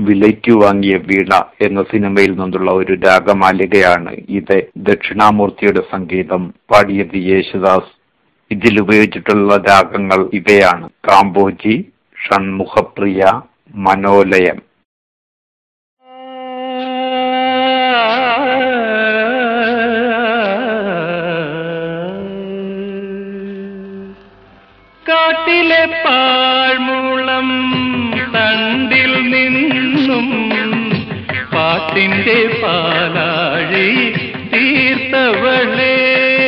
വിലയ്ക്കു വാങ്ങിയ വീണ എന്ന സിനിമയിൽ നിന്നുള്ള ഒരു രാഗമാലികയാണ് ഇത് ദക്ഷിണാമൂർത്തിയുടെ സംഗീതം പാടിയത് യേശുദാസ് ഇതിൽ ഉപയോഗിച്ചിട്ടുള്ള രാഗങ്ങൾ ഇവയാണ് കാമ്പോജി ഷൺമുഖപ്രിയ മനോലയം കാട്ടിലെ പാഴ്മൂളം തണ്ടിൽ നിന്നും പാട്ടിന്റെ പാലാഴി തീർത്തവളേ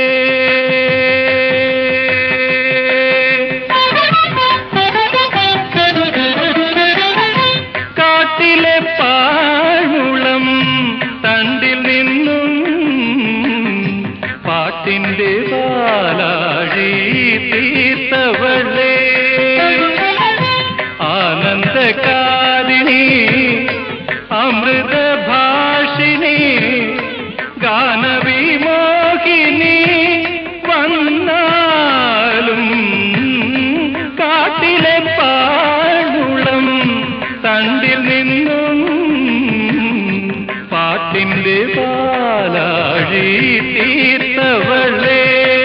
കാട്ടിലെ പാഴ്മുളം തണ്ടിൽ നിന്നും പാട്ടിന്റെ പാലാഴി തീർത്തവളേ ആനന്ദകാരിണി അമൃതഭാഷിണി ഗാനവിമോഹിനി വന്നാലും കാട്ടിലെ പാഴുളം തണ്ടിൽ നിന്നും പാട്ടിന്റെ പാലാഴി തീർത്തവളേ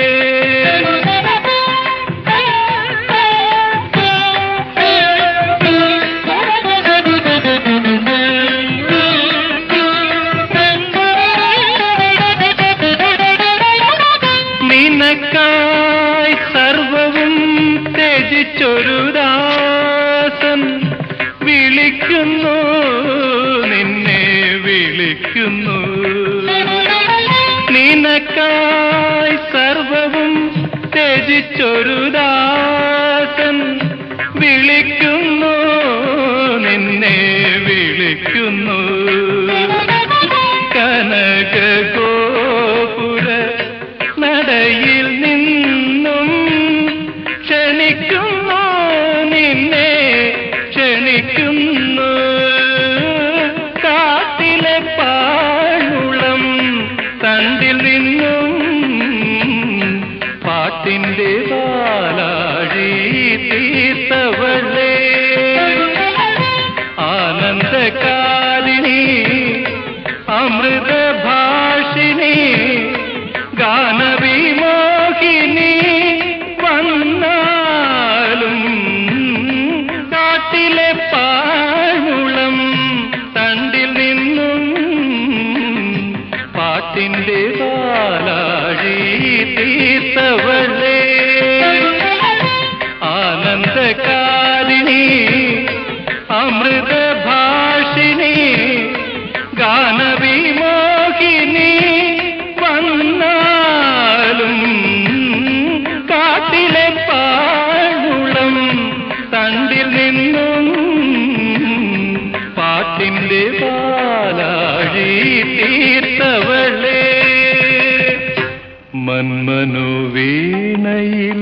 നിനക്കായി സർവവും ത്യജിച്ചൊരു ദാസൻ വിളിക്കുന്നു നിന്നെ വിളിക്കുന്നു നിനക്കായി സർവവും ത്യജിച്ചൊരു ദാസൻ വിളിക്കുന്നു നിന്നെ വിളിക്കുന്നു കനക ഗോപുര നടയിൽ നിന്നും ക്ഷണിക്കുന്നു നിന്നെ ക്ഷണിക്കുന്നു കാട്ടിലെ പാഴുളം തണ്ടിൽ നിന്നും പാട്ടിന്റെ പാലാഴി തീർത്തവളേ ആനന്ദകാരിണി അമൃതഭാഷിണി ഗാനവിമോഹിനി വന്നാലും കാട്ടിലെ പാഴുളം തണ്ടിൽ നിന്നും പാട്ടിന്റെ പാലാഴി തീർത്തവളേ ആനന്ദകാരിണി അമൃതഭാഷിണി ഗാനവിമോഹിനി വന്നാലും കാട്ടിലെ പാഴുളം തണ്ടിൽ നിന്നും പാട്ടിന്റെ പാലാഴി തീർത്തവളേ മന്മനു വീണയിൽ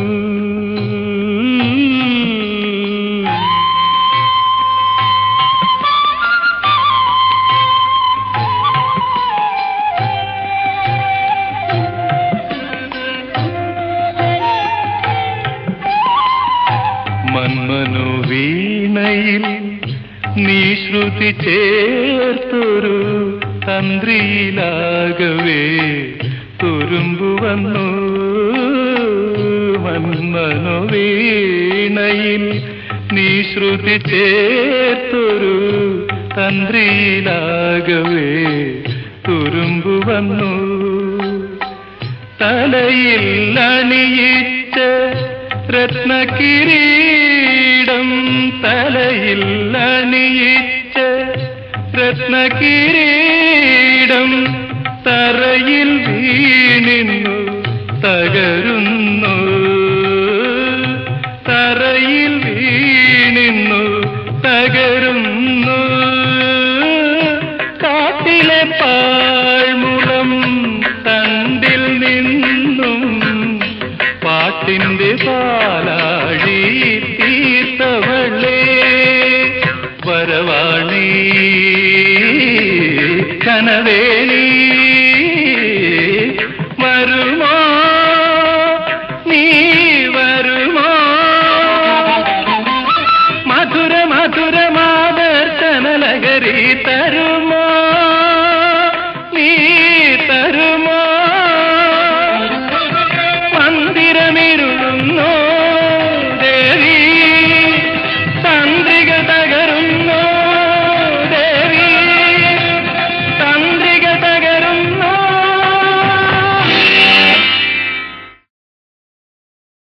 മന്മനു വീണയിൽ നീ ശ്രുതി ചേർത്തൊരു തന്ത്രിയിലാകവേ തുരുമ്പു വന്നു മന്മനു വീണയിൽ നീ ശ്രുതി ചേർത്തൊരു തന്ത്രിയിലാകവേ തുരുമ്പു വന്നു തലയിൽ അണിയിച്ച രത്നകിരീടം തലയിൽ അണിയിച്ച രത്നകിരീടം തറയിൽ വീണിന്നു തകരുന്നു തറയിൽ വീണിന്നു തകരുന്നു കാട്ടിലെ പാഴ്മുളം തണ്ടിൽ നിന്നും പാട്ടിന്റെ പാലാഴി തീർത്തവളേ വരവാണി കനവേണി വരുമോ നീ വരുമോ മധുര മധുര മാതർശനല ലഹരി തരുമോ